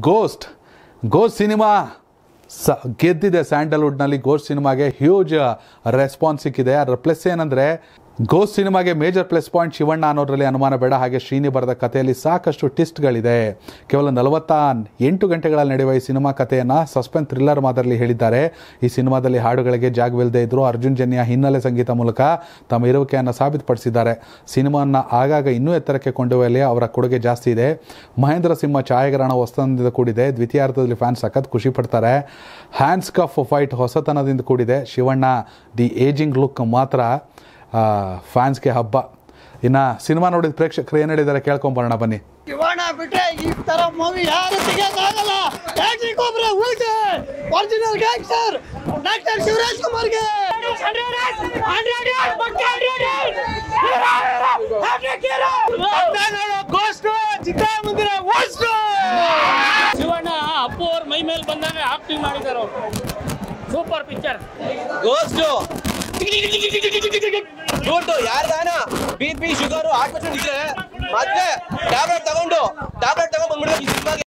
ghost ghost cinema ಸ ಗೆದ್ದಿದೆ ಸ್ಯಾಂಡಲ್ವುಡ್ನಲ್ಲಿ ಗೋಸ್ಟ್ ಸಿನಿಮಾಗೆ ಹ್ಯೂಜ್ ರೆಸ್ಪಾನ್ಸ್ ಸಿಕ್ಕಿದೆ ಅದರ ಪ್ಲಸ್ ಏನಂದರೆ ಗೋಸ್ಟ್ ಸಿನಿಮಾಗೆ ಮೇಜರ್ ಪ್ಲಸ್ ಪಾಯಿಂಟ್ ಶಿವಣ್ಣ ಅನ್ನೋದ್ರಲ್ಲಿ ಅನುಮಾನ ಬೇಡ ಹಾಗೆ ಶ್ರೀನಿ ಬರೆದ ಕಥೆಯಲ್ಲಿ ಸಾಕಷ್ಟು ಟ್ವಿಸ್ಟ್ಗಳಿದೆ ಕೇವಲ ನಲವತ್ತ ಎಂಟು ಗಂಟೆಗಳಲ್ಲಿ ನಡೆಯುವ ಈ ಸಿನಿಮಾ ಕಥೆಯನ್ನು ಸಸ್ಪೆನ್ಸ್ ಥ್ರಿಲ್ಲರ್ ಮಾದರಿಯಲ್ಲಿ ಹೇಳಿದ್ದಾರೆ ಈ ಸಿನಿಮಾದಲ್ಲಿ ಹಾಡುಗಳಿಗೆ ಜಾಗವಿಲ್ಲದೆ ಇದ್ದರೂ ಅರ್ಜುನ್ ಜನ್ಯ ಹಿನ್ನೆಲೆ ಸಂಗೀತ ಮೂಲಕ ತಮ್ಮ ಇರುವಿಕೆಯನ್ನು ಸಾಬೀತುಪಡಿಸಿದ್ದಾರೆ ಸಿನಿಮಾವನ್ನು ಆಗಾಗ ಇನ್ನೂ ಎತ್ತರಕ್ಕೆ ಕೊಂಡೊಯ್ಯಲಿ ಅವರ ಕೊಡುಗೆ ಜಾಸ್ತಿ ಇದೆ ಮಹೇಂದ್ರ ಸಿಂಹ ಛಾಯಾಗ್ರಹಣ ಹೊಸತನದಿಂದ ಕೂಡಿದೆ ದ್ವಿತೀಯಾರ್ಧದಲ್ಲಿ ಫ್ಯಾನ್ಸ್ ಸಖತ್ ಖುಷಿ ಪಡ್ತಾರೆ ಹ್ಯಾಂಡ್ಸ್ ಕಫ್ ಫೈಟ್ ಹೊಸತನದಿಂದ ಕೂಡಿದೆ ಶಿವಣ್ಣ ದಿ ಏಜಿಂಗ್ ಲುಕ್ ಮಾತ್ರ ಫ್ಯಾನ್ಸ್ಗೆ ಹಬ್ಬ ಇನ್ನು ಸಿನಿಮಾ ನೋಡಿದ ಪ್ರೇಕ್ಷಕರು ಏನು ಹೇಳಿದ್ದಾರೆ ಕೇಳ್ಕೊಂಬರೋಣ ಬನ್ನಿ ಶಿವಣ್ಣ ಬಿಟ್ರೆ ಈ ತರ ಮೂವಿ ಯಾರು ತೆಗಿಯಕ್ಕಾಗಲ್ಲ ಆಕ್ಟಿಂಗ್ ಒಬ್ರೆ ಉಳ್ಕೆ ಒರಿಜಿನಲ್ ಗ್ಯಾಂಗ್ಸ್ಟರ್ ಡಾಕ್ಟರ್ ಶಿವರಾಜ್ ಕುಮಾರ್ಗೆ ಚಿಕ್ಕಮಂದಿರ ಶಿವಣ್ಣ ಅಪ್ಪು ಅವ್ರ ಮೈ ಮೇಲೆ ಬಂದಾಗ ಆಕ್ಟಿಂಗ್ ಮಾಡಿದ್ದಾರೆ ಅವರು ಸೂಪರ್ ಪಿಕ್ಚರ್ ಗೋಸ್ಟು ದುಡ್ಡು ಯಾರ್ದಾನ ಬಿ ಪಿ ಶುಗರು ಹಾಕ್ಬಿಟ್ಟು ಇದ್ರೆ ಮತ್ತೆ ಟ್ಯಾಬ್ಲೆಟ್ ತಗೊಂಡು ಟ್ಯಾಬ್ಲೆಟ್ ತಗೊಂಡ್ ಬಂದ್ಬಿಡ್ಬೇಕು ಈ ಸಿನಿಮಾಗೆ